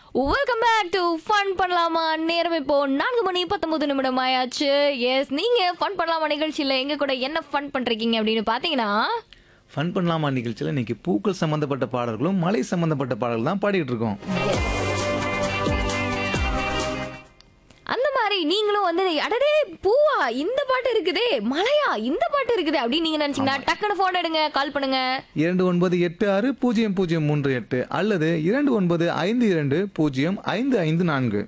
Welcome back to fun பண்ணலாமா நேரம் இப்போ நான்கு மணி பத்தொன்பது நிமிடம் ஆயாச்சு எஸ் நீங்க ஃபன் பண்ணலாமா நிகழ்ச்சியில எங்க கூட என்ன ஃபன் பண்றீங்க அப்படின்னு பாத்தீங்கன்னா ஃபன் பண்ணலாமா நிகழ்ச்சியில் இன்னைக்கு பூக்கள் சம்பந்தப்பட்ட பாடல்களும் மலை சம்பந்தப்பட்ட பாடல்கள் தான் பாடிட்டு இருக்கோம் அந்த மாதிரி நீங்களும் வந்து அடடே பூவா இந்த பாட்டு இருக்குதே மலையா இந்த பாட்டு இருக்குதே அப்படின்னு நீங்க நினைச்சீங்கன்னா டக்குனு போன் எடுங்க கால் பண்ணுங்க இரண்டு ஒன்பது எட்டு ஆறு பூஜ்ஜியம் பூஜ்ஜியம் மூன்று எட்டு அல்லது இரண்டு ஒன்பது ஐந்து இரண்டு பூஜ்ஜியம் ஐந்து ஐந்து நான்கு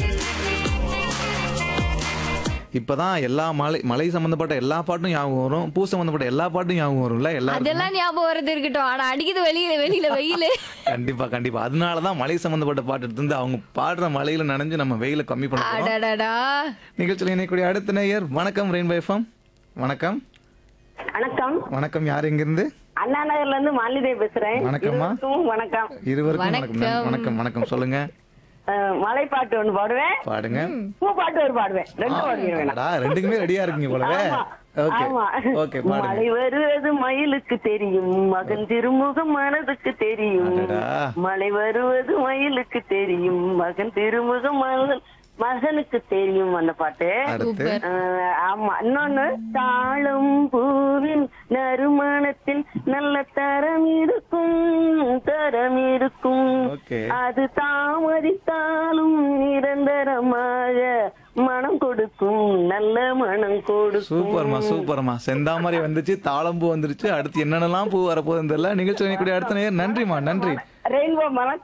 இப்பதான் எல்லா மலை மலை சம்பந்தப்பட்ட எல்லா பாட்டும் ஞாபகம் வரும் பூ சம்பந்தப்பட்ட எல்லா பாட்டும் ஞாபகம் வரும்ல எல்லாருக்கும் அதெல்லாம் ஞாபகம் வரது இருக்கட்டும் ஆனா அடிக்குது வெளியில வெளியில வெயில் கண்டிப்பா கண்டிப்பா அதனாலதான் மலை சம்பந்தப்பட்ட பாட்டு எடுத்து வந்து அவங்க பாடுற மலையில நனைஞ்சு நம்ம வெயில கம்மி பண்ண போறோம். அடடடா நிகழ்ச்சியில் இணையக்கூடிய அடுத்த நேயர் வணக்கம் ரெயின்பை எஃப்எம் வணக்கம் வணக்கம் வணக்கம் யார் எங்கிருந்து அண்ணா நகர்ல இருந்து மாலிதே பேசுறேன் வணக்கம்மா. இருவருக்கும் வணக்கம் இருவருக்கும் வணக்கம் வணக்கம். வணக்கம் வணக்கம் சொல்லுங்க அஹ், மலை பாட்டு ஒண்ணு பாடுவேன் பாடுங்க பூ பாட்டு ஒரு பாடுவேன் ரெண்டு பாடுவேன் அடடா, ரெண்டுக்குமே ரெடியா இருக்கீங்க போலவே ஆமா. ஓகே ஆமா. ஓகே பாடுங்க மலை வருவது மயிலுக்கு தெரியும் மகன் திருமுகம் மனதுக்கு தெரியும் அடடா. மலை வருவது மயிலுக்கு தெரியும் மகன் திருமுகம் மகன் மகனுக்கு தெரியும் அந்த பாட்டு அடுத்து அஹ், ஆமா இன்னொன்னு தாளம் பூவின் நறுமணத்தில் நல்ல தரம் இருக்கும் தரம் இருக்கும் ஓகே அது தாமதித்தாலும் நிரந்தரமாக மனம் கொடுக்கும் நல்ல மனம் கொடுக்கும் சூப்பர்மா சூப்பர்மா செந்தாமரை வந்துச்சு தாளம்பூ வந்துருச்சு அடுத்து என்னென்னலாம் பூ வரப்போகுதுன்னு தெரியல நிகழ்ச்சி இணையக்கூடிய அடுத்த நேயர் நன்றிமா நன்றி ரெயின்போ மரம்